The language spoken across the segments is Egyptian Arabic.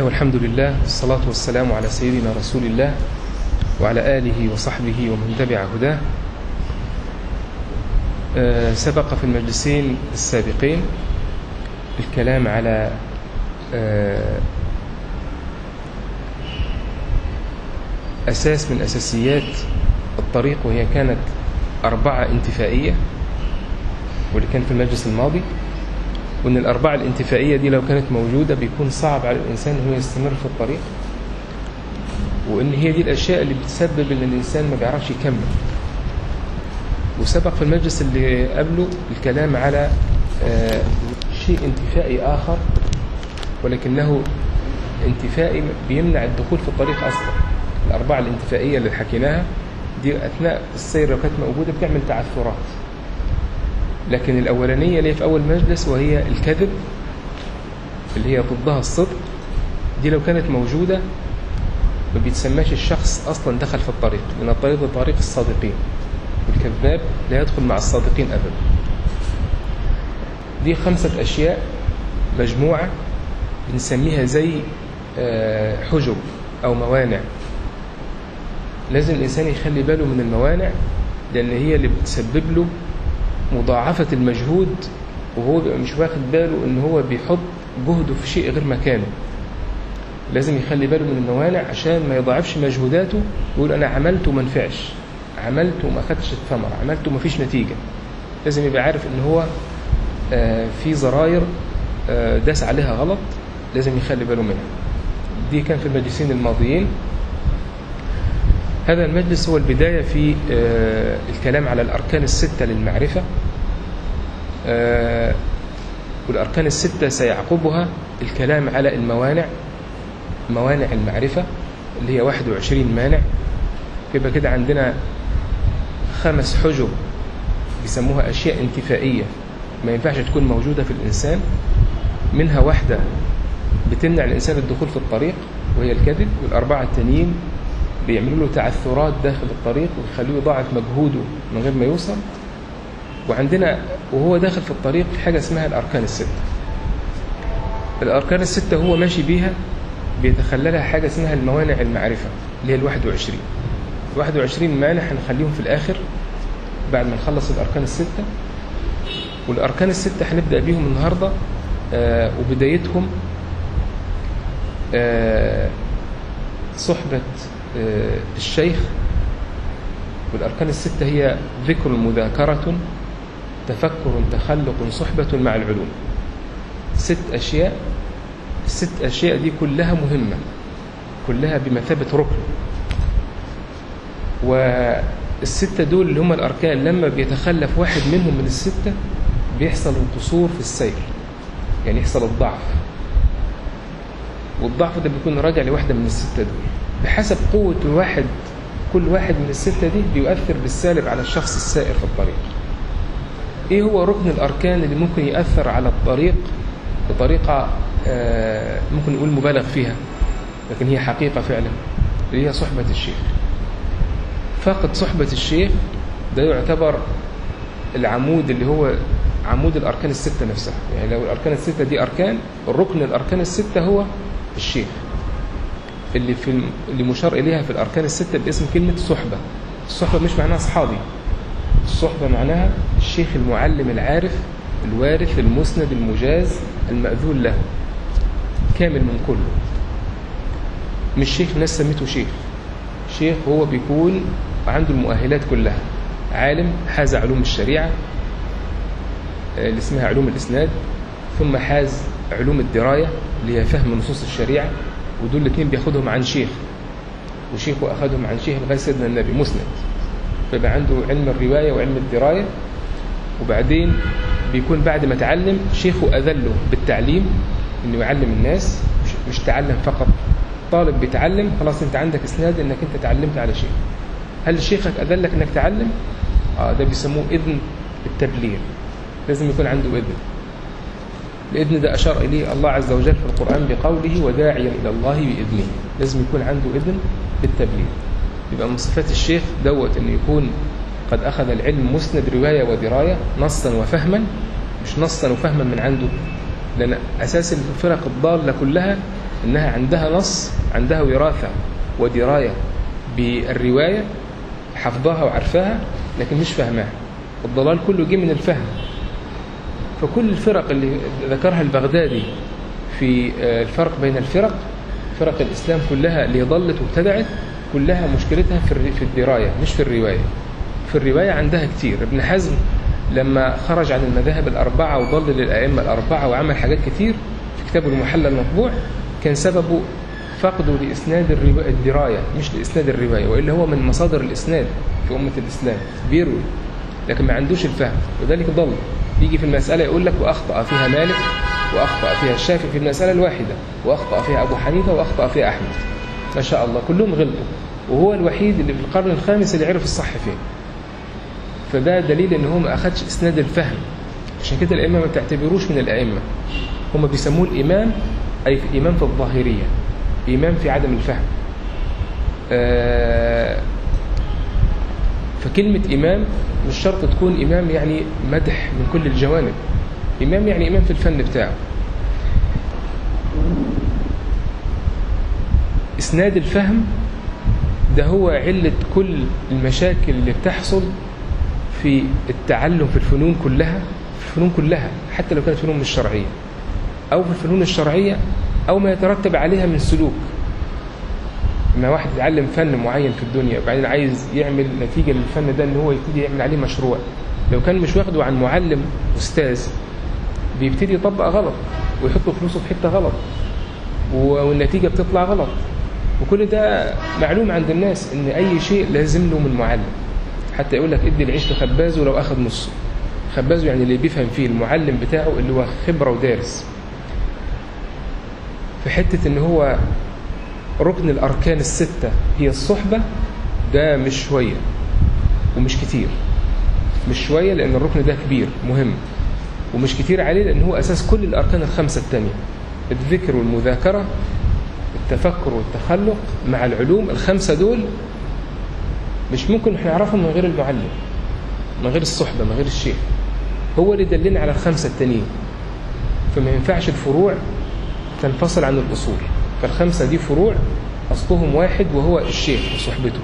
والحمد لله والصلاة والسلام على سيدنا رسول الله وعلى آله وصحبه ومن تبع هداه آه، سبق في المجلسين السابقين الكلام على آه، أساس من أساسيات الطريق وهي كانت أربعة انتفائية واللي كان في المجلس الماضي وأن الأربعة الانتفائية دي لو كانت موجودة بيكون صعب على الإنسان أنه يستمر في الطريق وأن هي دي الأشياء اللي بتسبب أن الإنسان ما بيعرفش يكمل وسبق في المجلس اللي قبله الكلام على آه، شيء انتفائي آخر ولكنه انتفائي بيمنع الدخول في الطريق أصلا الأربعة الانتفائية اللي حكيناها دي أثناء السير لو كانت موجودة بتعمل تعثرات لكن الأولانية اللي هي في أول مجلس وهي الكذب اللي هي ضدها الصدق دي لو كانت موجودة ما بيتسماش الشخص أصلا دخل في الطريق لأن الطريق ده طريق الصادقين والكذاب لا يدخل مع الصادقين أبدا دي خمسة أشياء مجموعة بنسميها زي آه، حجب أو موانع لازم الإنسان يخلي باله من الموانع لأن هي اللي بتسبب له مضاعفة المجهود وهو بيبقى مش واخد باله ان هو بيحط جهده في شيء غير مكانه لازم يخلي باله من الموانع عشان ما يضاعفش مجهوداته ويقول انا عملت وما نفعش عملت وما خدش الثمر عملت وما فيش نتيجة لازم يبقى عارف ان هو آه، في زراير آه، داس عليها غلط لازم يخلي باله منها دي كان في المجلسين الماضيين هذا المجلس هو البداية في آه، الكلام على الأركان الستة للمعرفة آه، والأركان الستة سيعقبها الكلام على الموانع موانع المعرفة اللي هي 21 مانع يبقى كده عندنا خمس حجب بيسموها أشياء انتفائية ما ينفعش تكون موجودة في الإنسان منها واحدة بتمنع الإنسان الدخول في الطريق وهي الكذب والأربعة التانيين بيعملوا له تعثرات داخل الطريق ويخلوه يضاعف مجهوده من غير ما يوصل وعندنا وهو داخل في الطريق حاجة اسمها الأركان الستة الأركان الستة هو ماشي بيها بيتخللها حاجة اسمها الموانع المعرفة اللي هي الواحد وعشرين الواحد وعشرين مانع هنخليهم في الآخر بعد ما نخلص الأركان الستة والأركان الستة هنبدأ بيهم النهاردة آه وبدايتهم آه صحبة آه الشيخ والأركان الستة هي ذكر مذاكرة تفكر تخلق صحبة مع العلوم ست أشياء الست أشياء دي كلها مهمة كلها بمثابة ركن والستة دول اللي هم الأركان لما بيتخلف واحد منهم من الستة بيحصل القصور في السير يعني يحصل الضعف والضعف ده بيكون راجع لواحدة من الستة دول بحسب قوة الواحد كل واحد من الستة دي بيؤثر بالسالب على الشخص السائر في الطريق ايه هو ركن الاركان اللي ممكن يأثر على الطريق بطريقة آه، ممكن نقول مبالغ فيها لكن هي حقيقة فعلا اللي هي صحبة الشيخ فقد صحبة الشيخ ده يعتبر العمود اللي هو عمود الأركان الستة نفسها يعني لو الأركان الستة دي أركان الركن الأركان الستة هو الشيخ اللي في الم- اللي مشار إليها في الأركان الستة باسم كلمة صحبة الصحبة مش معناها أصحابي الصحبة معناها الشيخ المعلم العارف الوارث المسند المجاز المأذون له كامل من كله مش شيخ ناس سميته شيخ شيخ هو بيكون عنده المؤهلات كلها عالم حاز علوم الشريعة آه، اللي اسمها علوم الإسناد ثم حاز علوم الدراية اللي هي فهم نصوص الشريعة ودول الاثنين بياخدهم عن شيخ وشيخه أخذهم عن شيخ لغاية سيدنا النبي مسند فيبقى عنده علم الرواية وعلم الدراية وبعدين بيكون بعد ما تعلم شيخه أذله بالتعليم إنه يعلم الناس مش, مش تعلم فقط طالب بيتعلم خلاص أنت عندك إسناد إنك أنت تعلمت على شيخ هل شيخك أذلك إنك تعلم؟ آه ده بيسموه إذن التبليغ لازم يكون عنده إذن الإذن ده أشار إليه الله عز وجل في القرآن بقوله وداعيا إلى الله بإذنه لازم يكون عنده إذن بالتبليغ يبقى من صفات الشيخ دوت أنه يكون قد أخذ العلم مسند رواية ودراية نصا وفهما مش نصا وفهما من عنده لأن أساس الفرق الضالة كلها إنها عندها نص عندها وراثة ودراية بالرواية حفظها وعرفها لكن مش فاهماها الضلال كله جه من الفهم فكل الفرق اللي ذكرها البغدادي في الفرق بين الفرق فرق الإسلام كلها اللي ضلت وابتدعت كلها مشكلتها في الدراية مش في الرواية في الرواية عندها كتير ابن حزم لما خرج عن المذاهب الأربعة وضلل الأئمة الأربعة وعمل حاجات كتير في كتابه المحلى المطبوع كان سببه فقده لإسناد الدراية مش لإسناد الرواية وإلا هو من مصادر الإسناد في أمة الإسلام بيروي لكن ما عندوش الفهم وذلك ضل يجي في المسألة يقول لك وأخطأ فيها مالك وأخطأ فيها الشافعي في المسألة الواحدة وأخطأ فيها أبو حنيفة وأخطأ فيها أحمد ما شاء الله كلهم غلطوا وهو الوحيد اللي في القرن الخامس اللي عرف الصح فين فده دليل ان هو ما اخدش اسناد الفهم عشان كده الائمه ما بتعتبروش من الائمه هم بيسموه الامام اي في امام في الظاهريه امام في عدم الفهم آه فكلمه امام مش شرط تكون امام يعني مدح من كل الجوانب امام يعني امام في الفن بتاعه اسناد الفهم ده هو علة كل المشاكل اللي بتحصل في التعلم في الفنون كلها في الفنون كلها حتى لو كانت فنون مش شرعية أو في الفنون الشرعية أو ما يترتب عليها من سلوك لما واحد يتعلم فن معين في الدنيا وبعدين عايز يعمل نتيجة للفن ده ان هو يبتدي يعمل عليه مشروع لو كان مش واخده عن معلم أستاذ بيبتدي يطبق غلط ويحط فلوسه في حتة غلط والنتيجة بتطلع غلط وكل ده معلوم عند الناس ان اي شيء لازم له من معلم حتى يقول لك ادي العيش لخبازه لو اخذ نصه خبازه يعني اللي بيفهم فيه المعلم بتاعه اللي هو خبرة ودارس في حتة ان هو ركن الاركان الستة هي الصحبة ده مش شوية ومش كتير مش شوية لان الركن ده كبير مهم ومش كتير عليه لان هو اساس كل الاركان الخمسة التانية الذكر والمذاكرة التفكر والتخلق مع العلوم الخمسة دول مش ممكن احنا نعرفهم من غير المعلم من غير الصحبة من غير الشيخ هو اللي دلنا على الخمسة التانيين فما ينفعش الفروع تنفصل عن الأصول فالخمسة دي فروع أصلهم واحد وهو الشيخ وصحبته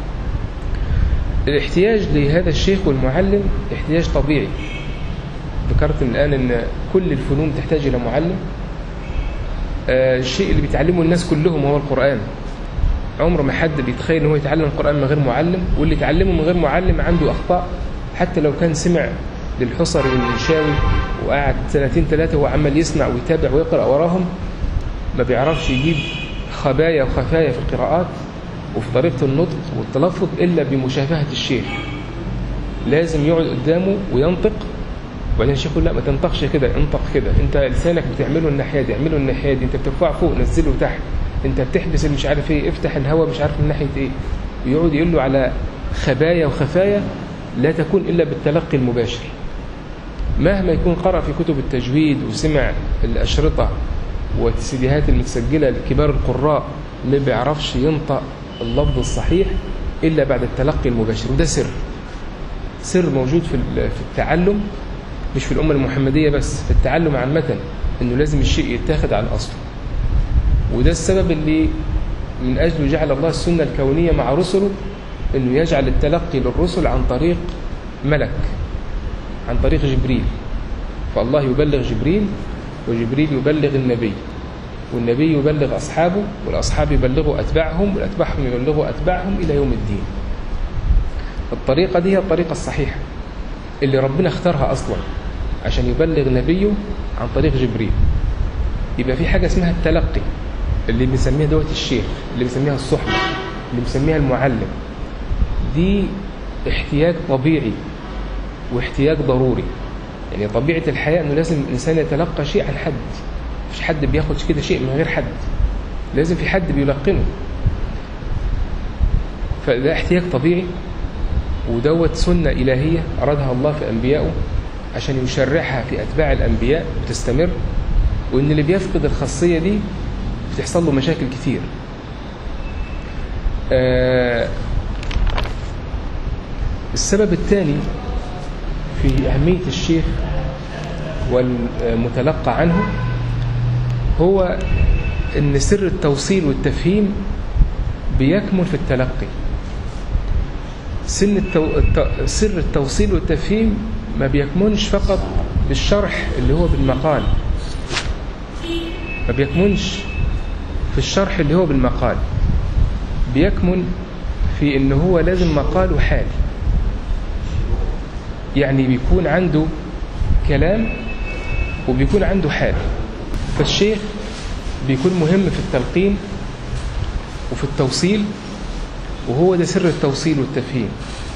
الاحتياج لهذا الشيخ والمعلم احتياج طبيعي ذكرت الآن أن كل الفنون تحتاج إلى معلم آه الشيء اللي بيتعلمه الناس كلهم هو القرآن عمر ما حد بيتخيل ان هو يتعلم القرآن من غير معلم واللي يتعلمه من غير معلم عنده أخطاء حتى لو كان سمع للحصري والمنشاوي وقعد سنتين ثلاثة وهو عمال يسمع ويتابع ويقرأ وراهم ما بيعرفش يجيب خبايا وخفايا في القراءات وفي طريقة النطق والتلفظ إلا بمشافهة الشيخ لازم يقعد قدامه وينطق وبعدين الشيخ يقول لا ما تنطقش كده انطق كده انت لسانك بتعمله الناحيه دي اعمله الناحيه دي انت بترفعه فوق نزله تحت انت بتحبس مش عارف ايه افتح الهواء مش عارف من ناحيه ايه ويقعد يقول له على خبايا وخفايا لا تكون الا بالتلقي المباشر مهما يكون قرأ في كتب التجويد وسمع الأشرطة والسيديهات المتسجلة لكبار القراء ما بيعرفش ينطق اللفظ الصحيح إلا بعد التلقي المباشر وده سر سر موجود في في التعلم مش في الأمة المحمدية بس في التعلم عامة إنه لازم الشيء يتاخد على أصله وده السبب اللي من أجله جعل الله السنة الكونية مع رسله إنه يجعل التلقي للرسل عن طريق ملك عن طريق جبريل فالله يبلغ جبريل وجبريل يبلغ النبي والنبي يبلغ أصحابه والأصحاب يبلغوا أتباعهم والأتباعهم يبلغوا أتباعهم إلى يوم الدين الطريقة دي هي الطريقة الصحيحة اللي ربنا اختارها أصلا عشان يبلغ نبيه عن طريق جبريل يبقى في حاجة اسمها التلقي اللي بنسميها دوت الشيخ اللي بنسميها الصحبة اللي بنسميها المعلم دي احتياج طبيعي واحتياج ضروري يعني طبيعة الحياة أنه لازم الإنسان يتلقى شيء عن حد مش حد بياخد كده شيء من غير حد لازم في حد بيلقنه فده احتياج طبيعي ودوت سنة إلهية أرادها الله في أنبيائه عشان يشرعها في أتباع الأنبياء وتستمر وإن اللي بيفقد الخاصية دي بتحصل له مشاكل كتير آه السبب الثاني في أهمية الشيخ والمتلقى عنه هو ان سر التوصيل والتفهيم بيكمن في التلقي سن التو... الت... سر التوصيل والتفهيم ما بيكمنش فقط بالشرح اللي هو بالمقال ما بيكمنش في الشرح اللي هو بالمقال بيكمن في ان هو لازم مقال وحال يعني بيكون عنده كلام وبيكون عنده حال فالشيخ بيكون مهم في التلقين وفي التوصيل وهو ده سر التوصيل والتفهيم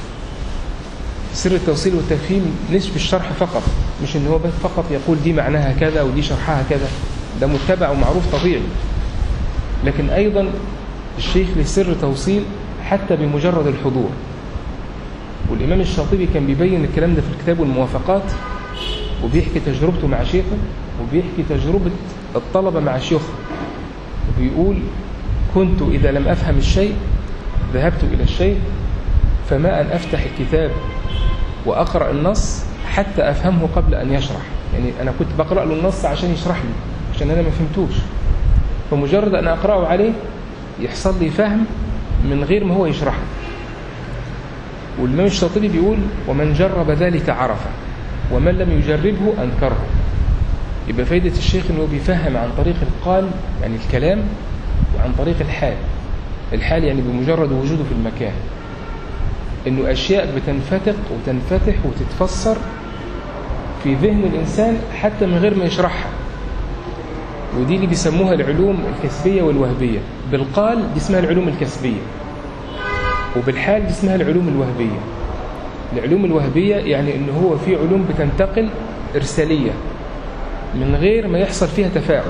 سر التوصيل والتفهيم مش في الشرح فقط مش ان هو بس فقط يقول دي معناها كذا ودي شرحها كذا ده متبع ومعروف طبيعي لكن ايضا الشيخ له سر توصيل حتى بمجرد الحضور والامام الشاطبي كان بيبين الكلام ده في الكتاب والموافقات وبيحكي تجربته مع شيخه وبيحكي تجربة الطلبة مع شيوخه وبيقول كنت إذا لم أفهم الشيء ذهبت إلى الشيء فما أن أفتح الكتاب وأقرأ النص حتى أفهمه قبل أن يشرح يعني أنا كنت بقرأ له النص عشان يشرح لي عشان أنا ما فهمتوش فمجرد أن أقرأه عليه يحصل لي فهم من غير ما هو يشرحه والإمام الشاطبي بيقول ومن جرب ذلك عرفه ومن لم يجربه أنكره يبقى فايدة الشيخ أنه بيفهم عن طريق القال يعني الكلام وعن طريق الحال الحال يعني بمجرد وجوده في المكان أنه أشياء بتنفتق وتنفتح وتتفسر في ذهن الإنسان حتى من غير ما يشرحها ودي اللي بيسموها العلوم الكسبية والوهبية بالقال دي اسمها العلوم الكسبية وبالحال دي اسمها العلوم الوهبية العلوم الوهبية يعني ان هو في علوم بتنتقل إرسالية من غير ما يحصل فيها تفاعل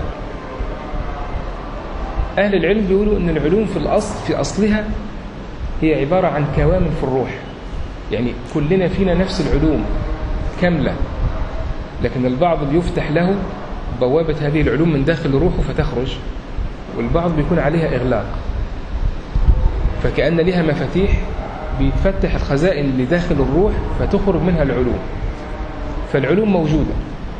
أهل العلم بيقولوا أن العلوم في الأصل في أصلها هي عبارة عن كوامن في الروح يعني كلنا فينا نفس العلوم كاملة لكن البعض بيفتح له بوابة هذه العلوم من داخل روحه فتخرج والبعض بيكون عليها إغلاق فكأن لها مفاتيح بيتفتح الخزائن اللي داخل الروح فتخرج منها العلوم فالعلوم موجودة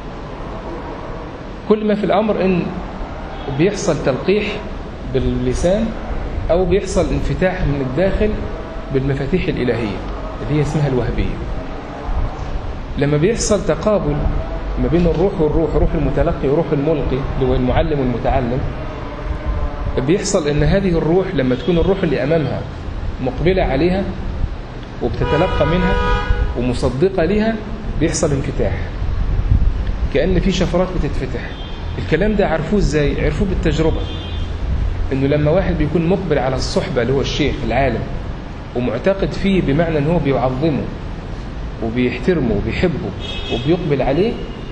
كل ما في الأمر إن بيحصل تلقيح باللسان أو بيحصل انفتاح من الداخل بالمفاتيح الإلهية اللي هي اسمها الوهبية لما بيحصل تقابل ما بين الروح والروح روح المتلقي وروح الملقي اللي هو المعلم والمتعلم بيحصل ان هذه الروح لما تكون الروح اللي امامها مقبلة عليها وبتتلقى منها ومصدقة لها بيحصل انفتاح كأن في شفرات بتتفتح الكلام ده عرفوه ازاي عرفوه بالتجربة انه لما واحد بيكون مقبل على الصحبة اللي هو الشيخ العالم ومعتقد فيه بمعنى ان هو بيعظمه وبيحترمه وبيحبه وبيقبل عليه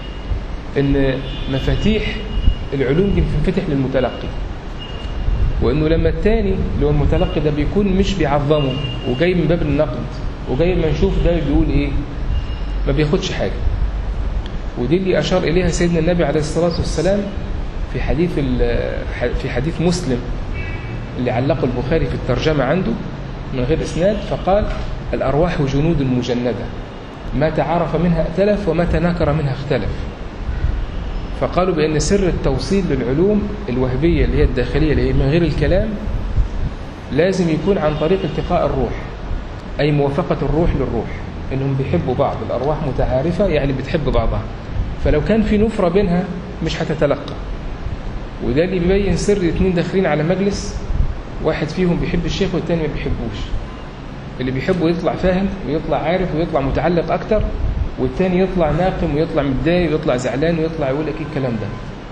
ان مفاتيح العلوم دي بتنفتح للمتلقي وانه لما التاني اللي هو المتلقي ده بيكون مش بيعظمه وجاي من باب النقد وجاي ما نشوف ده بيقول ايه ما بياخدش حاجه ودي اللي اشار اليها سيدنا النبي عليه الصلاه والسلام في حديث في حديث مسلم اللي علقه البخاري في الترجمه عنده من غير اسناد فقال الارواح جنود مجنده ما تعارف منها ائتلف وما تناكر منها اختلف فقالوا بأن سر التوصيل للعلوم الوهبية اللي هي الداخلية اللي هي من غير الكلام لازم يكون عن طريق التقاء الروح أي موافقة الروح للروح إنهم بيحبوا بعض الأرواح متعارفة يعني بتحب بعضها فلو كان في نفرة بينها مش هتتلقى وده اللي بيبين سر اتنين داخلين على مجلس واحد فيهم بيحب الشيخ والتاني ما بيحبوش اللي بيحبه يطلع فاهم ويطلع عارف ويطلع متعلق أكتر والتاني يطلع ناقم ويطلع متضايق ويطلع زعلان ويطلع يقول لك ايه الكلام ده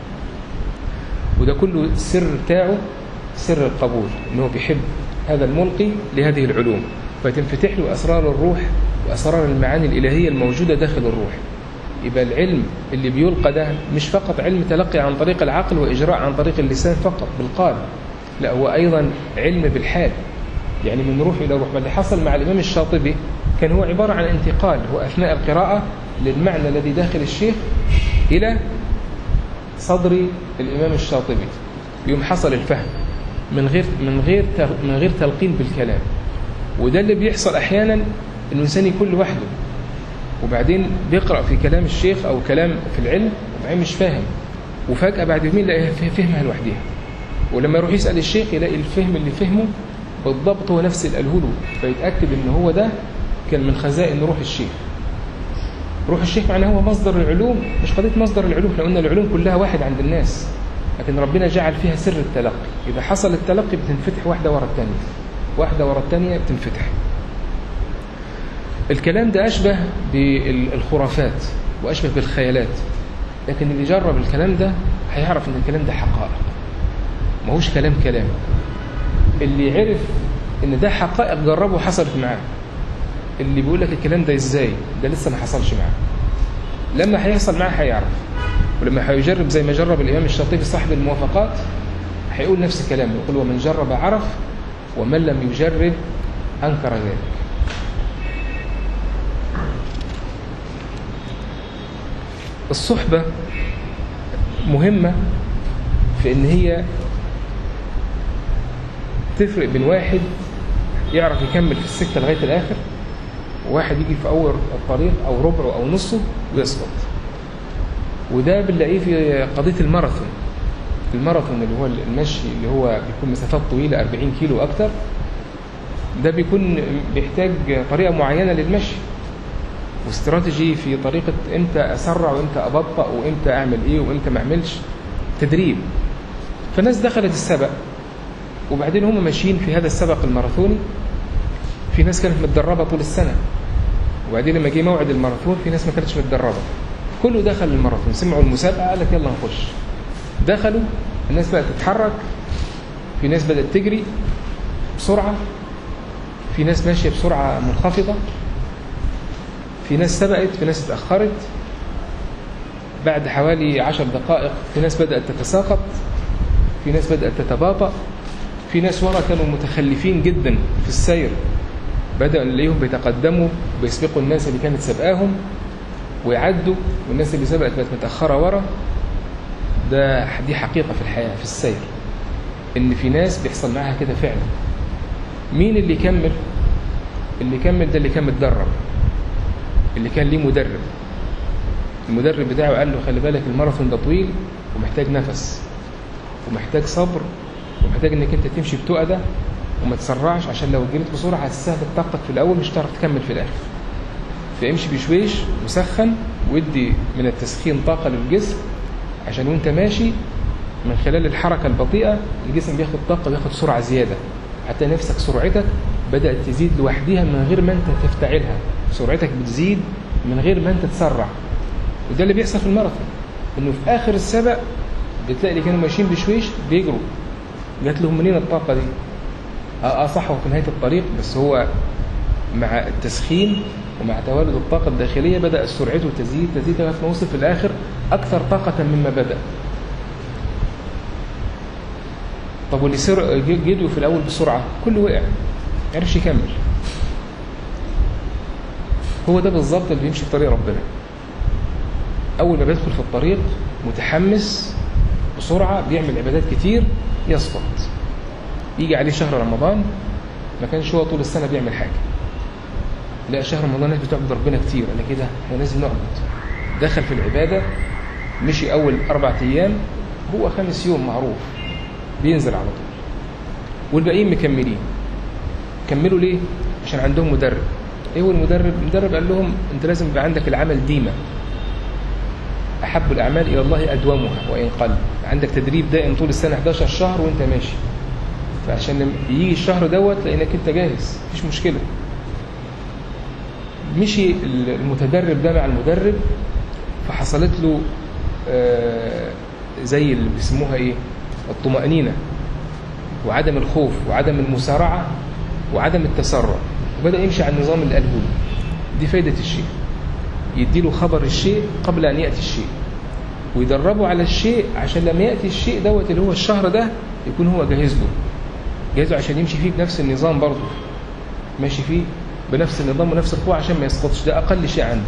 وده كله السر بتاعه سر القبول ان هو بيحب هذا الملقي لهذه العلوم فتنفتح له اسرار الروح واسرار المعاني الالهيه الموجوده داخل الروح يبقى العلم اللي بيلقى ده مش فقط علم تلقي عن طريق العقل واجراء عن طريق اللسان فقط بالقال لا هو ايضا علم بالحال يعني من روح الى روح ما اللي حصل مع الامام الشاطبي كان هو عبارة عن انتقال هو أثناء القراءة للمعنى الذي داخل الشيخ إلى صدر الإمام الشاطبي يوم حصل الفهم من غير من غير من غير تلقين بالكلام وده اللي بيحصل أحيانا إنه الإنسان يكون لوحده وبعدين بيقرأ في كلام الشيخ أو كلام في العلم وبعدين مش فاهم وفجأة بعد يومين لاقيها فهمها لوحدها ولما يروح يسأل الشيخ يلاقي الفهم اللي فهمه بالضبط هو نفس اللي قاله له فيتأكد ان هو ده كان من خزائن روح الشيخ روح الشيخ معناه هو مصدر العلوم مش قضية مصدر العلوم احنا قلنا العلوم كلها واحد عند الناس لكن ربنا جعل فيها سر التلقي إذا حصل التلقي بتنفتح واحدة ورا الثانية واحدة ورا الثانية بتنفتح الكلام ده أشبه بالخرافات وأشبه بالخيالات لكن اللي جرب الكلام ده هيعرف ان الكلام ده حقائق ما هوش كلام كلام اللي عرف ان ده حقائق جربه وحصلت معاه اللي بيقول لك الكلام ده ازاي ده لسه ما حصلش معاه لما هيحصل معاه هيعرف ولما هيجرب زي ما جرب الامام الشاطبي صاحب الموافقات هيقول نفس الكلام يقول ومن جرب عرف ومن لم يجرب انكر ذلك الصحبة مهمة في ان هي تفرق بين واحد يعرف يكمل في السكة لغاية الآخر وواحد يجي في أول الطريق أو ربعه أو نصه ويسقط وده بنلاقيه في قضية الماراثون الماراثون اللي هو المشي اللي هو بيكون مسافات طويلة 40 كيلو أكتر ده بيكون بيحتاج طريقة معينة للمشي واستراتيجي في طريقة امتى اسرع وامتى ابطأ وامتى اعمل ايه وامتى ما اعملش تدريب فالناس دخلت السبق وبعدين هم ماشيين في هذا السبق الماراثوني في ناس كانت متدربة طول السنة وبعدين لما جه موعد الماراثون في ناس ما كانتش متدربة كله دخل الماراثون سمعوا المسابقة قال لك يلا نخش دخلوا الناس بقت تتحرك في ناس بدأت تجري بسرعة في ناس ماشية بسرعة منخفضة في ناس سبقت في ناس اتأخرت بعد حوالي عشر دقائق في ناس بدأت تتساقط في ناس بدأت تتباطأ في ناس ورا كانوا متخلفين جدا في السير بدأوا نلاقيهم بيتقدموا بيسبقوا الناس اللي كانت سبقاهم ويعدوا والناس اللي سبقت بقت متأخرة ورا ده دي حقيقة في الحياة في السير إن في ناس بيحصل معاها كده فعلا مين اللي يكمل اللي يكمل ده اللي كان متدرب اللي كان ليه مدرب المدرب بتاعه قال له خلي بالك الماراثون ده طويل ومحتاج نفس ومحتاج صبر ومحتاج انك انت تمشي بتقدة وما تسرعش عشان لو جريت بسرعة هتستهلك طاقتك في الأول مش هتعرف تكمل في الآخر فامشي بشويش وسخن وادي من التسخين طاقة للجسم عشان وانت ماشي من خلال الحركة البطيئة الجسم بياخد طاقة بياخد سرعة زيادة حتى نفسك سرعتك بدأت تزيد لوحدها من غير ما انت تفتعلها سرعتك بتزيد من غير ما انت تسرع وده اللي بيحصل في الماراثون انه في اخر السبق بتلاقي اللي كانوا ماشيين بشويش بيجروا جات لهم منين الطاقة دي اه صح هو في نهاية الطريق بس هو مع التسخين ومع توالد الطاقة الداخلية بدأ سرعته تزيد تزيد لغاية ما وصل في الآخر أكثر طاقة مما بدأ طب واللي سر جدوا في الأول بسرعة كله وقع ما عرفش يكمل هو ده بالظبط اللي بيمشي في طريق ربنا أول ما بيدخل في الطريق متحمس بسرعة بيعمل عبادات كتير يسقط يجي عليه شهر رمضان ما كانش هو طول السنة بيعمل حاجة لا شهر رمضان الناس بتعبد ربنا كتير أنا كده احنا لازم نعبد دخل في العبادة مشي أول أربع أيام هو خامس يوم معروف بينزل على طول والباقيين مكملين كملوا ليه؟ عشان عندهم مدرب ايه هو المدرب؟ المدرب قال لهم انت لازم يبقى عندك العمل ديمة أحب الأعمال إلى الله أدومها وإن قل عندك تدريب دائم طول السنة 11 شهر وانت ماشي فعشان لما يجي الشهر دوت لأنك انت جاهز مفيش مشكلة مشي المتدرب ده مع المدرب فحصلت له آه زي اللي بيسموها ايه الطمأنينة وعدم الخوف وعدم المسارعة وعدم التسرع وبدأ يمشي على النظام اللي قاله دي فايدة الشيء يديله خبر الشيء قبل أن يأتي الشيء ويدربه على الشيء عشان لما يأتي الشيء دوت اللي هو الشهر ده يكون هو جاهز له جاهزه عشان يمشي فيه بنفس النظام برضه ماشي فيه بنفس النظام ونفس القوة عشان ما يسقطش ده أقل شيء عنده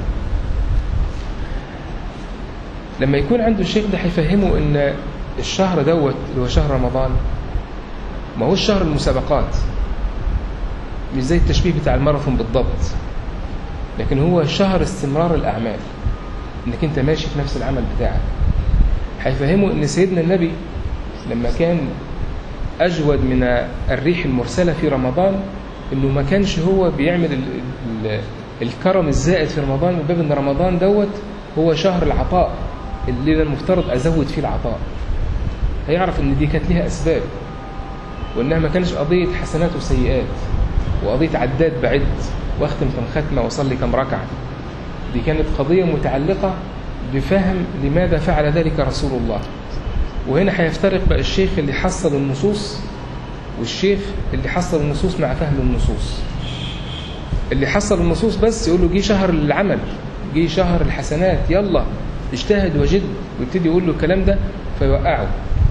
لما يكون عنده الشيخ ده هيفهمه ان الشهر دوت اللي هو شهر رمضان ما هو شهر المسابقات مش زي التشبيه بتاع الماراثون بالضبط لكن هو شهر استمرار الأعمال انك انت ماشي في نفس العمل بتاعك هيفهمه ان سيدنا النبي لما كان أجود من الريح المرسلة في رمضان إنه ما كانش هو بيعمل ال ال الكرم الزائد في رمضان من باب إن رمضان دوت هو شهر العطاء اللي أنا المفترض أزود فيه العطاء هيعرف إن دي كانت ليها أسباب وإنها ما كانش قضية حسنات وسيئات وقضية عداد بعد واختم كم ختمة وصلي كم ركعة دي كانت قضية متعلقة بفهم لماذا فعل ذلك رسول الله وهنا هيفترق بقى الشيخ اللي حصل النصوص والشيخ اللي حصل النصوص مع فهم النصوص اللي حصل النصوص بس يقول له جه شهر العمل جه شهر الحسنات يلا اجتهد وجد ويبتدي يقول له الكلام ده فيوقعه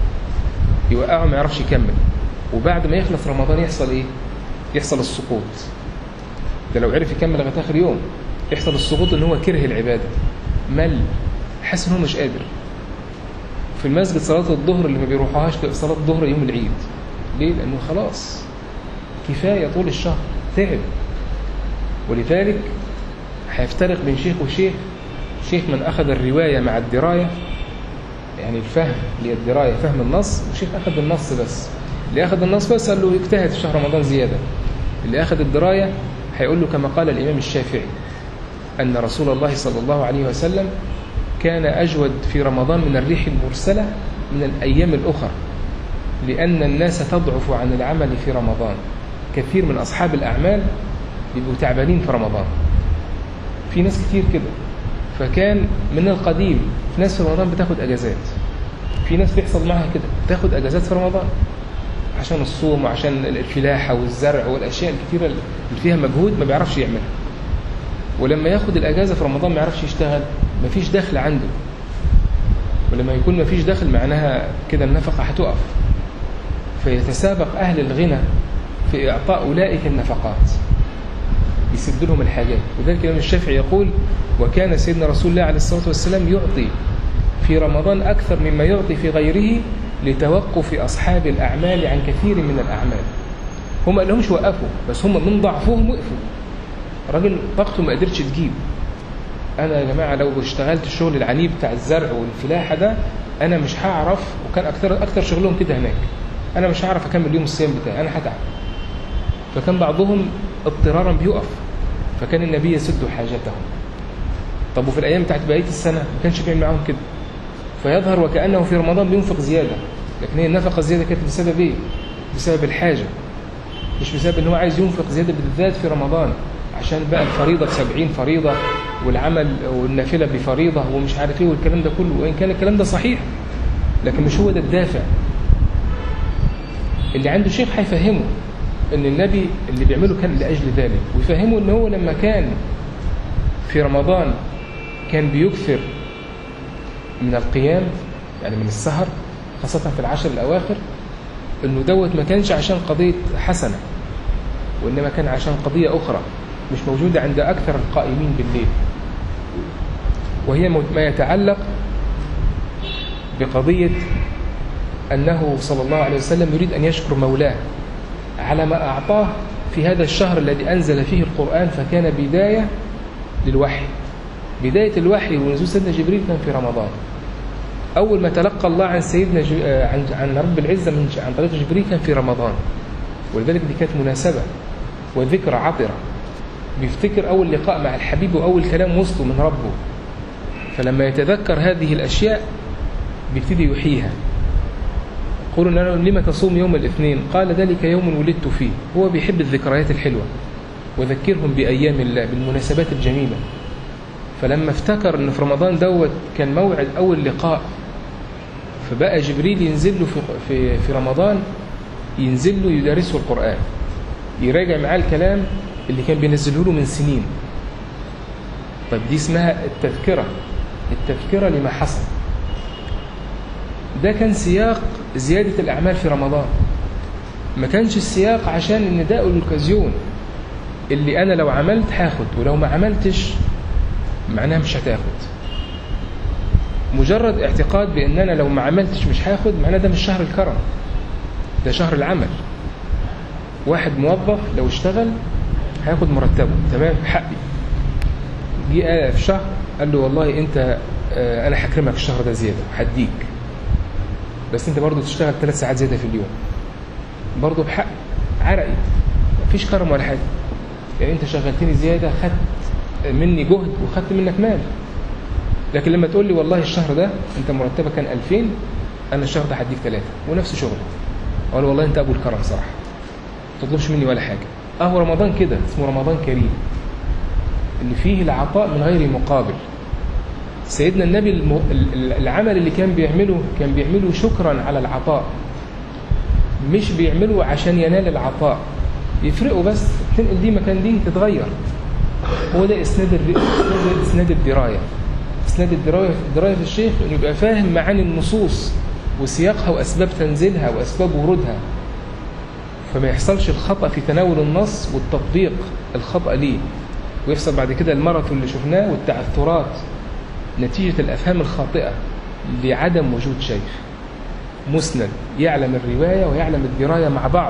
يوقعه ما يعرفش يكمل وبعد ما يخلص رمضان يحصل ايه يحصل السقوط ده لو عرف يكمل لغايه اخر يوم يحصل السقوط ان هو كره العباده مل حاسس ان هو مش قادر في المسجد صلاه الظهر اللي ما بيروحوهاش صلاه الظهر يوم العيد ليه لانه خلاص كفايه طول الشهر تعب ولذلك هيفترق بين شيخ وشيخ شيخ من اخذ الروايه مع الدرايه يعني الفهم اللي هي الدرايه فهم النص وشيخ اخذ النص بس اللي اخذ النص بس قال له اجتهد في شهر رمضان زياده اللي اخذ الدرايه هيقول له كما قال الامام الشافعي ان رسول الله صلى الله عليه وسلم كان اجود في رمضان من الريح المرسله من الايام الاخرى لان الناس تضعف عن العمل في رمضان كثير من اصحاب الاعمال بيبقوا تعبانين في رمضان في ناس كتير كده فكان من القديم في ناس في رمضان بتاخد اجازات في ناس بيحصل معاها كده تاخد اجازات في رمضان عشان الصوم وعشان الفلاحه والزرع والاشياء الكتيره اللي فيها مجهود ما بيعرفش يعملها ولما ياخد الاجازه في رمضان ما يعرفش يشتغل ما فيش دخل عنده ولما يكون ما فيش دخل معناها كده النفقه هتقف فيتسابق اهل الغنى في اعطاء اولئك النفقات يسد لهم الحاجات وذلك الإمام الشافعي يقول وكان سيدنا رسول الله عليه الصلاة والسلام يعطي في رمضان أكثر مما يعطي في غيره لتوقف أصحاب الأعمال عن كثير من الأعمال هم قال لهمش وقفوا بس هم من ضعفهم وقفوا راجل طاقته ما قدرتش تجيب أنا يا جماعة لو اشتغلت الشغل العنيف بتاع الزرع والفلاحة ده أنا مش هعرف وكان أكثر أكثر شغلهم كده هناك أنا مش هعرف أكمل اليوم الصيام بتاعي أنا هتعب فكان بعضهم اضطرارا بيقف فكان النبي يسد حاجتهم طب وفي الايام بتاعت بقيه السنه ما كانش بيعمل معاهم كده فيظهر وكانه في رمضان بينفق زياده لكن هي النفقه الزياده كانت بسبب ايه بسبب الحاجه مش بسبب ان هو عايز ينفق زياده بالذات في رمضان عشان بقى الفريضه ب 70 فريضه والعمل والنافله بفريضه ومش عارف ايه والكلام ده كله وان كان الكلام ده صحيح لكن مش هو ده الدافع اللي عنده شيخ هيفهمه ان النبي اللي بيعمله كان لاجل ذلك ويفهمه ان هو لما كان في رمضان كان بيكثر من القيام يعني من السهر خاصة في العشر الأواخر انه دوت ما كانش عشان قضية حسنة وإنما كان عشان قضية أخرى مش موجودة عند أكثر القائمين بالليل وهي ما يتعلق بقضية أنه صلى الله عليه وسلم يريد أن يشكر مولاه على ما أعطاه في هذا الشهر الذي أنزل فيه القرآن فكان بداية للوحي بداية الوحي ونزول سيدنا جبريل كان في رمضان أول ما تلقى الله عن سيدنا ج... عن عن رب العزة من عن طريق جبريل كان في رمضان ولذلك دي كانت مناسبة وذكرى عطرة بيفتكر أول لقاء مع الحبيب وأول كلام وصله من ربه فلما يتذكر هذه الأشياء بيبتدي يحييها يقولوا لنا لما تصوم يوم الاثنين قال ذلك يوم ولدت فيه هو بيحب الذكريات الحلوة وذكرهم بأيام الله بالمناسبات الجميلة فلما افتكر ان في رمضان دوت كان موعد أول لقاء فبقى جبريل ينزل له في, في, في رمضان ينزل له يدرسه القرآن يراجع معاه الكلام اللي كان بينزله له من سنين طيب دي اسمها التذكرة التذكرة لما حصل ده كان سياق زيادة الأعمال في رمضان ما كانش السياق عشان ان ده الأوكازيون اللي أنا لو عملت هاخد ولو ما عملتش معناها مش هتاخد مجرد اعتقاد بأن أنا لو ما عملتش مش هاخد معناه ده مش شهر الكرم ده شهر العمل واحد موظف لو اشتغل هياخد مرتبه تمام حقي جه في شهر قال له والله انت اه انا هكرمك الشهر ده زياده هديك بس انت برضه تشتغل ثلاث ساعات زياده في اليوم برضه بحق عرقي مفيش كرم ولا حاجة يعني أنت شغلتني زيادة خدت مني جهد وخدت منك مال لكن لما تقول لي والله الشهر ده أنت مرتبك كان 2000 أنا الشهر ده هديك ثلاثة ونفس شغلك أقول والله أنت أبو الكرم صراحة ما تطلبش مني ولا حاجة أهو رمضان كده اسمه رمضان كريم اللي فيه العطاء من غير مقابل سيدنا النبي الم... العمل اللي كان بيعمله كان بيعمله شكرا على العطاء مش بيعمله عشان ينال العطاء يفرقوا بس تنقل دي مكان دي تتغير هو ده اسناد الر... اسناد الدرايه اسناد الدرايه الدرايه في الشيخ انه يبقى فاهم معاني النصوص وسياقها واسباب تنزيلها واسباب ورودها فما يحصلش الخطا في تناول النص والتطبيق الخطا ليه ويحصل بعد كده المرض اللي شفناه والتعثرات نتيجة الأفهام الخاطئة لعدم وجود شيخ مسند يعلم الرواية ويعلم الدراية مع بعض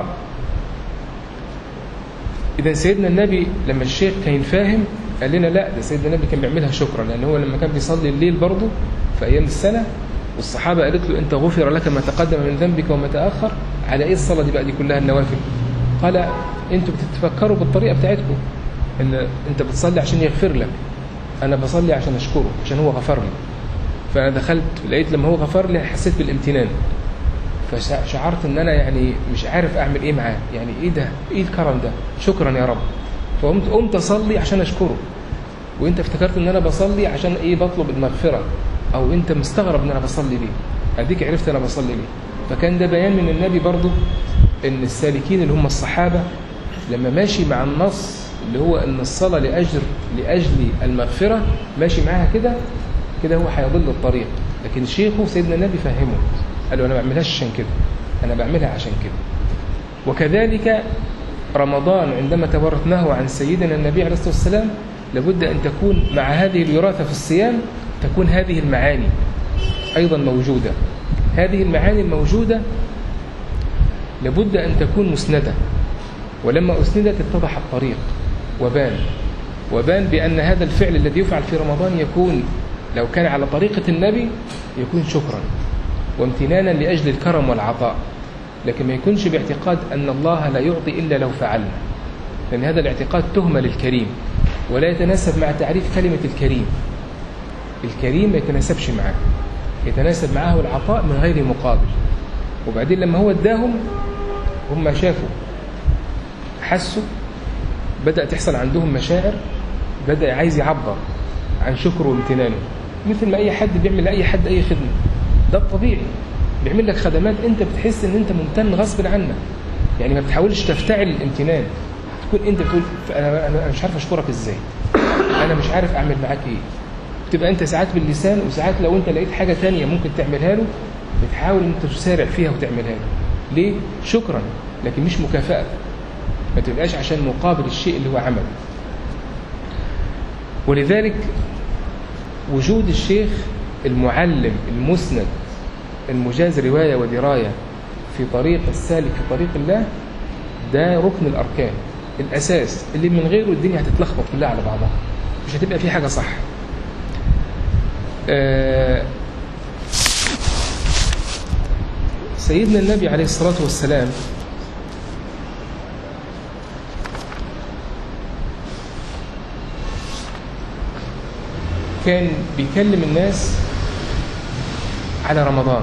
إذا سيدنا النبي لما الشيخ كان فاهم قال لنا لا ده سيدنا النبي كان بيعملها شكرا لأن هو لما كان بيصلي الليل برضه في أيام السنة والصحابة قالت له أنت غفر لك ما تقدم من ذنبك وما تأخر على إيه الصلاة دي بقى دي كلها النوافل قال أنتوا بتتفكروا بالطريقة بتاعتكم ان انت بتصلي عشان يغفر لك انا بصلي عشان اشكره عشان هو غفر لي فانا دخلت لقيت لما هو غفر لي حسيت بالامتنان فشعرت ان انا يعني مش عارف اعمل ايه معاه يعني ايه ده ايه الكرم ده شكرا يا رب فقمت قمت اصلي عشان اشكره وانت افتكرت ان انا بصلي عشان ايه بطلب المغفره او انت مستغرب ان انا بصلي ليه اديك عرفت انا بصلي ليه فكان ده بيان من النبي برضو ان السالكين اللي هم الصحابه لما ماشي مع النص اللي هو ان الصلاة لأجر لأجل المغفرة ماشي معاها كده كده هو هيضل الطريق لكن شيخه سيدنا النبي فهمه قال له أنا ما بعملهاش عشان كده أنا بعملها عشان كده وكذلك رمضان عندما تورثناه عن سيدنا النبي عليه الصلاة والسلام لابد أن تكون مع هذه الوراثة في الصيام تكون هذه المعاني أيضا موجودة هذه المعاني الموجودة لابد أن تكون مسندة ولما أسندت اتضح الطريق وبان وبان بأن هذا الفعل الذي يفعل في رمضان يكون لو كان على طريقة النبي يكون شكرا وامتنانا لأجل الكرم والعطاء لكن ما يكونش باعتقاد أن الله لا يعطي إلا لو فعلنا لأن هذا الاعتقاد تهمة للكريم ولا يتناسب مع تعريف كلمة الكريم الكريم ما يتناسبش معاه يتناسب معه العطاء من غير مقابل وبعدين لما هو اداهم هم شافوا حسوا بدأ تحصل عندهم مشاعر بدأ عايز يعبر عن شكره وامتنانه مثل ما أي حد بيعمل لأي حد أي خدمة ده الطبيعي بيعمل لك خدمات أنت بتحس أن أنت ممتن غصب عنك يعني ما بتحاولش تفتعل الامتنان تكون أنت بتقول أنا, أنا مش عارف أشكرك إزاي أنا مش عارف أعمل معاك إيه بتبقى أنت ساعات باللسان وساعات لو أنت لقيت حاجة تانية ممكن تعملها له بتحاول أنت تسارع فيها وتعملها له ليه؟ شكرا لكن مش مكافأة ما تبقاش عشان مقابل الشيء اللي هو عمله ولذلك وجود الشيخ المعلم المسند المجاز رواية ودراية في طريق السالك في طريق الله ده ركن الأركان الأساس اللي من غيره الدنيا هتتلخبط كلها على بعضها مش هتبقى في حاجة صح آه سيدنا النبي عليه الصلاة والسلام كان بيكلم الناس على رمضان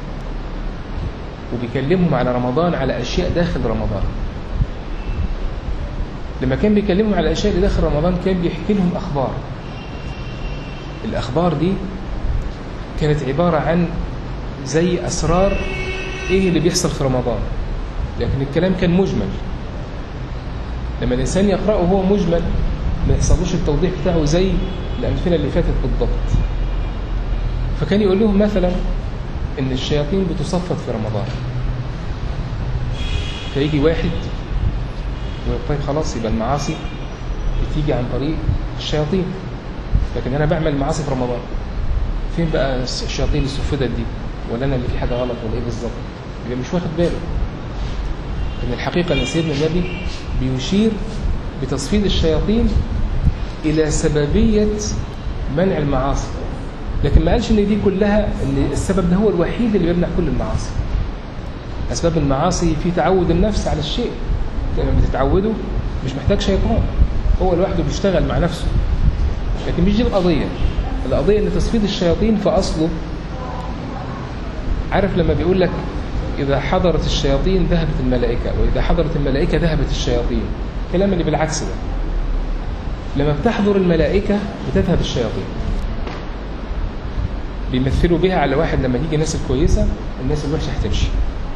وبيكلمهم على رمضان على أشياء داخل رمضان لما كان بيكلمهم على الأشياء اللي داخل رمضان كان بيحكي لهم أخبار الأخبار دي كانت عبارة عن زي أسرار إيه اللي بيحصل في رمضان لكن الكلام كان مجمل لما الإنسان يقرأه هو مجمل ما يحصلوش التوضيح بتاعه زي الأمثلة اللي فاتت بالضبط فكان يقول لهم مثلا إن الشياطين بتصفد في رمضان فيجي واحد ويقول طيب خلاص يبقى المعاصي بتيجي عن طريق الشياطين لكن أنا بعمل معاصي في رمضان فين بقى الشياطين اللي صفدت دي ولا أنا اللي في حاجة غلط ولا إيه بالظبط يبقى مش واخد باله إن الحقيقة أن سيدنا النبي بيشير بتصفيد الشياطين إلى سببية منع المعاصي لكن ما قالش ان دي كلها ان السبب ده هو الوحيد اللي بيمنع كل المعاصي أسباب المعاصي في تعود النفس على الشيء لما بتتعوده مش محتاج شيطان هو لوحده بيشتغل مع نفسه لكن مش دي القضية القضية ان تصفيد الشياطين في أصله عارف لما بيقول لك إذا حضرت الشياطين ذهبت الملائكة وإذا حضرت الملائكة ذهبت الشياطين كلام اللي بالعكس ده لما بتحضر الملائكة بتذهب الشياطين بيمثلوا بها على واحد لما تيجي الناس الكويسة الناس الوحشة هتمشي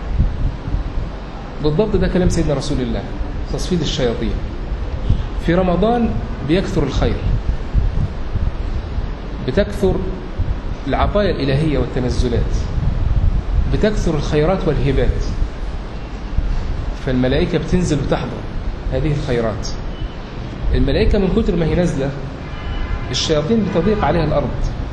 بالضبط ده كلام سيدنا رسول الله تصفيد الشياطين في رمضان بيكثر الخير بتكثر العطايا الإلهية والتنزلات بتكثر الخيرات والهبات فالملائكة بتنزل وتحضر هذه الخيرات الملائكة من كتر ما هي نازلة الشياطين بتضيق عليها الأرض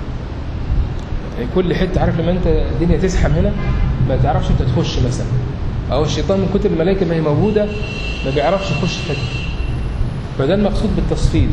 يعني كل حتة عارف لما أنت الدنيا تزحم هنا ما تعرفش أنت تخش مثلا أو الشيطان من كتر الملائكة ما هي موجودة ما بيعرفش يخش في حتة فده المقصود بالتصفيد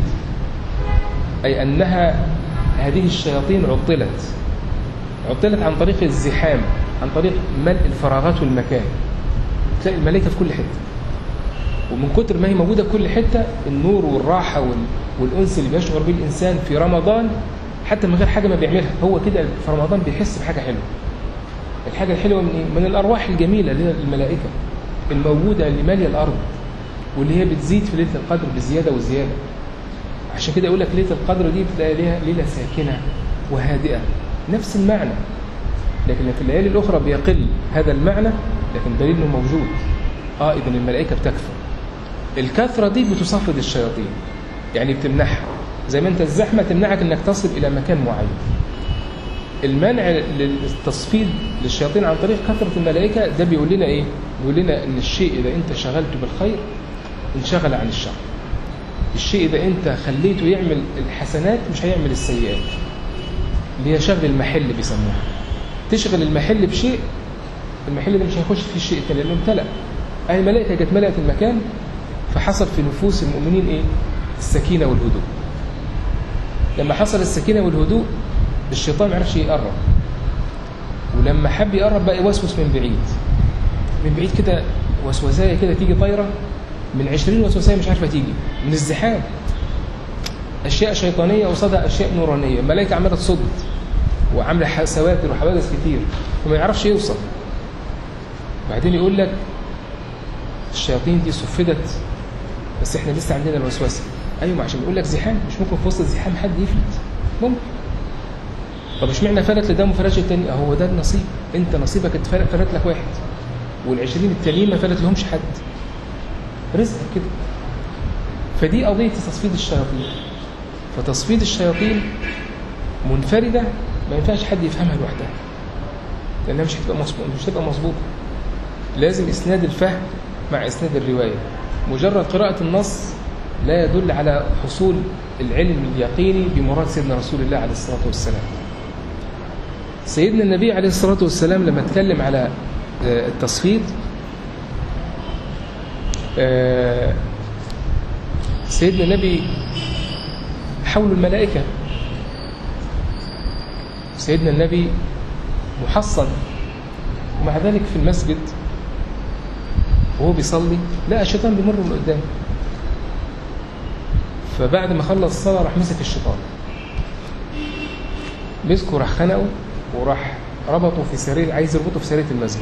أي أنها هذه الشياطين عطلت عطلت عن طريق الزحام عن طريق ملء الفراغات والمكان تلاقي الملائكة في كل حتة ومن كتر ما هي موجودة في كل حتة النور والراحة والأنس اللي بيشعر به الإنسان في رمضان حتى من غير حاجة ما بيعملها هو كده في رمضان بيحس بحاجة حلوة الحاجة الحلوة من, إيه؟ من الأرواح الجميلة اللي هي الملائكة الموجودة اللي مالية الأرض واللي هي بتزيد في ليلة القدر بزيادة وزيادة عشان كده يقول لك ليلة القدر دي بتلاقي ليها ليلة ساكنة وهادئة نفس المعنى لكن في الليالي الأخرى بيقل هذا المعنى لكن دليل انه موجود اه اذا الملائكة بتكثر الكثرة دي بتصفد الشياطين يعني بتمنعها زي ما انت الزحمة تمنعك انك تصل الى مكان معين المنع للتصفيد للشياطين عن طريق كثرة الملائكة ده بيقول لنا ايه بيقول لنا ان الشيء اذا انت شغلته بالخير انشغل عن الشر الشيء اذا انت خليته يعمل الحسنات مش هيعمل السيئات اللي هي شغل المحل بيسموها تشغل المحل بشيء المحل ده مش هيخش فيه الشيء التاني لانه امتلأ اهي الملائكه جت ملأت المكان فحصل في نفوس المؤمنين ايه السكينه والهدوء لما حصل السكينه والهدوء الشيطان ما عرفش يقرب ولما حب يقرب بقى يوسوس من بعيد من بعيد كده وسوسايه كده تيجي طايره من 20 وسوسايه مش عارفه تيجي من الزحام اشياء شيطانيه قصادها اشياء نورانيه الملائكه عماله تصد وعامله سواتر وحوادث كتير وما يعرفش يوصل بعدين يقول لك الشياطين دي صفدت بس احنا لسه عندنا الوسوسه ايوه عشان يقول لك زحام مش ممكن في وسط الزحام حد يفلت ممكن طب اشمعنى فلت لده وما فلتش التاني هو ده النصيب انت نصيبك اتفلت فلت لك واحد وال20 التانيين ما فلت لهمش حد رزقك كده فدي قضيه تصفيد الشياطين فتصفيد الشياطين منفرده ما ينفعش حد يفهمها لوحدها لانها مش هتبقى مظبوطه مش هتبقى مظبوطه لازم اسناد الفهم مع اسناد الروايه مجرد قراءه النص لا يدل على حصول العلم اليقيني بمراد سيدنا رسول الله عليه الصلاه والسلام سيدنا النبي عليه الصلاه والسلام لما اتكلم على التصفيد سيدنا النبي حول الملائكه سيدنا النبي محصن ومع ذلك في المسجد وهو بيصلي لقى الشيطان بيمر من قدامه فبعد ما خلص الصلاة راح مسك الشيطان مسكه راح خنقه وراح ربطه في سرير عايز يربطه في سرير المسجد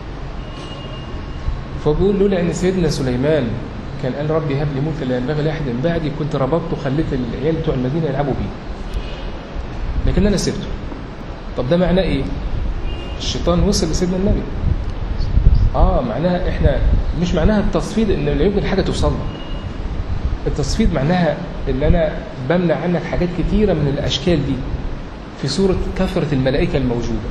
فبيقول لولا ان سيدنا سليمان كان قال ربي هب لي ملكا لا ينبغي لاحد من بعدي كنت ربطته وخليت العيال بتوع المدينه يلعبوا بيه لكن انا سبته طب ده معناه ايه الشيطان وصل لسيدنا النبي اه معناها احنا مش معناها التصفيد ان لا يمكن حاجه توصل لك التصفيد معناها ان انا بمنع عنك حاجات كتيره من الاشكال دي في صوره كثره الملائكه الموجوده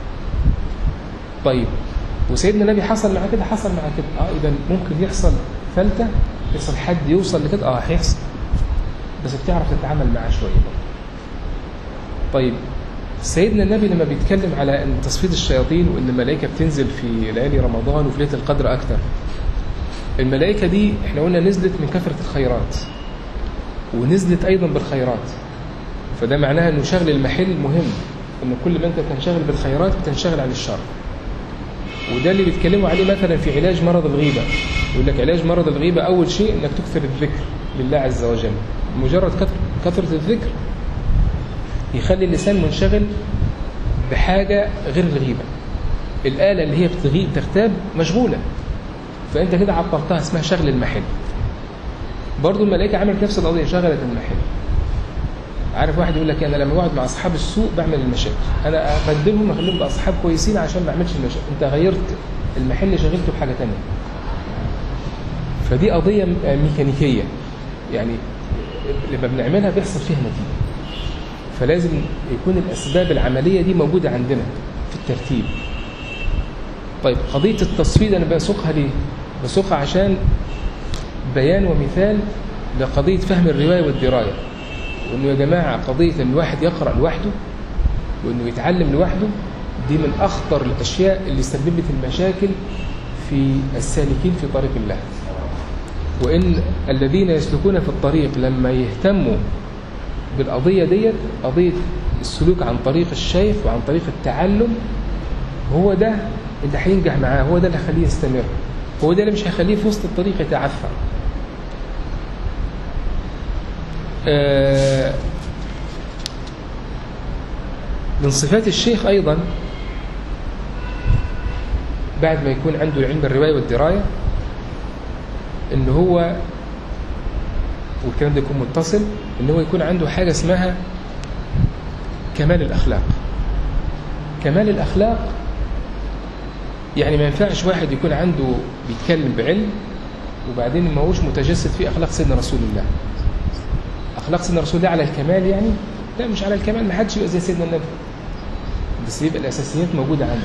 طيب وسيدنا النبي حصل معاه كده حصل معاه كده اه اذا ممكن يحصل فلته يحصل حد يوصل لكده اه هيحصل بس بتعرف تتعامل معاه شويه برضه طيب سيدنا النبي لما بيتكلم على ان تصفيد الشياطين وان الملائكه بتنزل في ليالي رمضان وفي ليله القدر اكثر الملائكه دي احنا قلنا نزلت من كثره الخيرات ونزلت ايضا بالخيرات فده معناها انه شغل المحل مهم ان كل ما انت تنشغل بالخيرات بتنشغل عن الشر وده اللي بيتكلموا عليه مثلا في علاج مرض الغيبة يقول لك علاج مرض الغيبة أول شيء أنك تكثر الذكر لله عز وجل مجرد كثرة الذكر يخلي اللسان منشغل بحاجة غير الغيبة الآلة اللي هي بتغيب تغتاب مشغولة فأنت كده عبرتها اسمها شغل المحل برضو الملائكة عملت نفس القضية شغلت المحل عارف واحد يقول لك انا لما بقعد مع اصحاب السوء بعمل المشاكل انا ابدلهم اخليهم باصحاب كويسين عشان ما اعملش المشاكل انت غيرت المحل شغلته بحاجه ثانيه فدي قضيه ميكانيكيه يعني لما بنعملها بيحصل فيها نتيجه فلازم يكون الاسباب العمليه دي موجوده عندنا في الترتيب طيب قضيه التصفيد انا بسوقها ليه بسوقها عشان بيان ومثال لقضيه فهم الروايه والدرايه وانه يا جماعه قضيه ان الواحد يقرا لوحده وانه يتعلم لوحده دي من اخطر الاشياء اللي سببت المشاكل في السالكين في طريق الله وان الذين يسلكون في الطريق لما يهتموا بالقضيه ديت قضيه السلوك عن طريق الشيخ وعن طريق التعلم هو ده اللي هينجح معاه هو ده اللي هيخليه يستمر هو ده اللي مش هيخليه في وسط الطريق يتعثر آه من صفات الشيخ أيضا بعد ما يكون عنده علم الرواية والدراية إن هو والكلام ده يكون متصل إن هو يكون عنده حاجة اسمها كمال الأخلاق كمال الأخلاق يعني ما ينفعش واحد يكون عنده بيتكلم بعلم وبعدين ما هوش متجسد في أخلاق سيدنا رسول الله أخلاق سيدنا رسول الله على الكمال يعني لا مش على الكمال ما حدش يبقى زي سيدنا النبي بس يبقى الأساسيات موجودة عنده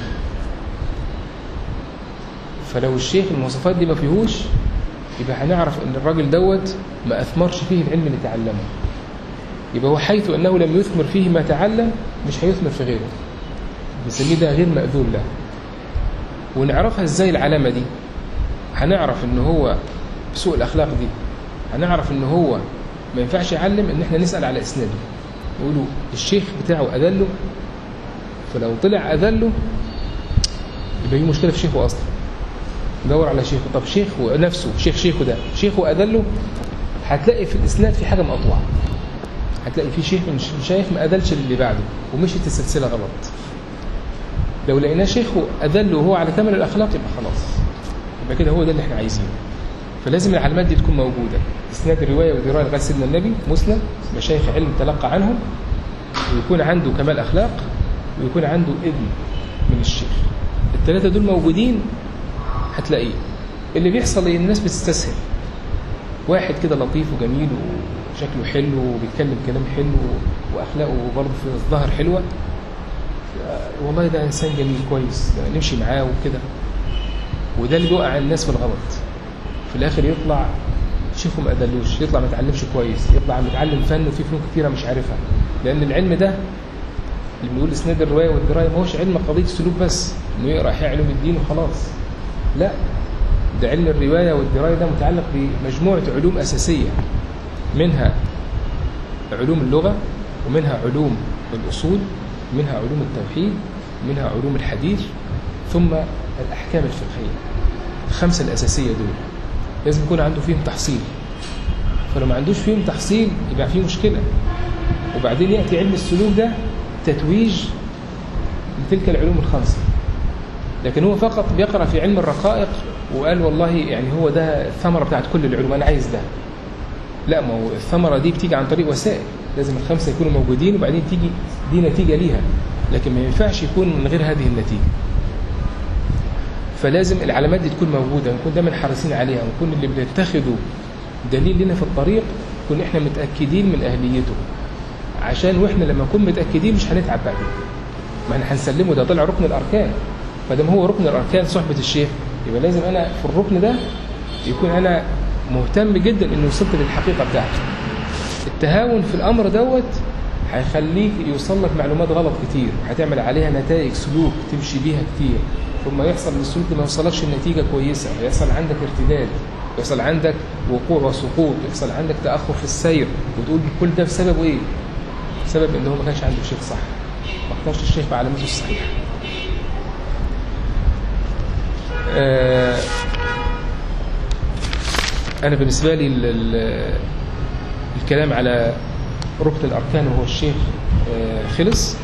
فلو الشيخ المواصفات دي ما فيهوش يبقى هنعرف ان الراجل دوت ما أثمرش فيه العلم اللي تعلمه يبقى هو حيث أنه لم يثمر فيه ما تعلم مش هيثمر في غيره بنسميه ده غير مأذون له ونعرفها ازاي العلامة دي هنعرف ان هو سوء الأخلاق دي هنعرف ان هو ما ينفعش يعلم ان احنا نسأل على اسناده نقولوا الشيخ بتاعه أذله فلو طلع أذله يبقى في مشكلة في شيخه أصلا دور على شيخه طب شيخه نفسه شيخ شيخه ده شيخه أذله هتلاقي في الإسناد في حاجة مقطوعة هتلاقي في شيخ من شيخ ما أذلش اللي بعده ومشيت السلسلة غلط لو لقيناه شيخه أذله وهو على كامل الأخلاق يبقى خلاص يبقى كده هو ده اللي احنا عايزينه فلازم العلامات دي تكون موجودة إسناد الرواية ودراية لغاية سيدنا النبي مسلم مشايخ علم تلقى عنهم ويكون عنده كمال أخلاق ويكون عنده إذن من الشيخ الثلاثة دول موجودين هتلاقيه اللي بيحصل ايه الناس بتستسهل واحد كده لطيف وجميل وشكله حلو وبيتكلم كلام حلو واخلاقه برضه في الظهر حلوه والله ده انسان جميل كويس نمشي معاه وكده وده اللي بيوقع الناس في الغلط في الاخر يطلع شيخه ما ادلوش يطلع ما اتعلمش كويس يطلع متعلم فن وفي فنون كتيره مش عارفها لان العلم ده اللي بنقول اسناد الروايه والدرايه ما هوش علم قضيه السلوك بس انه يقرا احياء علوم الدين وخلاص لا ده علم الروايه والدرايه ده متعلق بمجموعه علوم اساسيه منها علوم اللغه ومنها علوم الاصول منها علوم التوحيد منها علوم الحديث ثم الاحكام الفقهيه الخمسه الاساسيه دول لازم يكون عنده فيهم تحصيل فلو ما عندوش فيهم تحصيل يبقى فيه مشكله وبعدين ياتي علم السلوك ده تتويج لتلك العلوم الخمسه لكن هو فقط بيقرا في علم الرقائق وقال والله يعني هو ده الثمره بتاعت كل العلوم انا عايز ده لا ما هو الثمره دي بتيجي عن طريق وسائل لازم الخمسه يكونوا موجودين وبعدين تيجي دي نتيجه ليها لكن ما ينفعش يكون من غير هذه النتيجه فلازم العلامات دي تكون موجوده ونكون دايما حريصين عليها ونكون اللي بنتخذه دليل لنا في الطريق نكون احنا متاكدين من اهليته عشان واحنا لما نكون متاكدين مش هنتعب بعدين ما احنا هنسلمه ده طلع ركن الاركان فدام هو ركن الاركان صحبه الشيخ يبقى لازم انا في الركن ده يكون انا مهتم جدا انه وصلت للحقيقه بتاعته التهاون في الامر دوت هيخليك يوصل لك معلومات غلط كتير هتعمل عليها نتائج سلوك تمشي بيها كتير ثم يحصل السلوك ما يوصلكش النتيجه كويسه يحصل عندك ارتداد يحصل عندك وقوع وسقوط يحصل عندك تاخر في السير وتقول كل ده بسبب ايه بسبب ان هو ما كانش عنده شيخ صح ما اختارش الشيخ بعلامته الصحيحه آه، أنا بالنسبة لي ال- ال- الكلام على ركن الأركان وهو الشيخ آه، خلص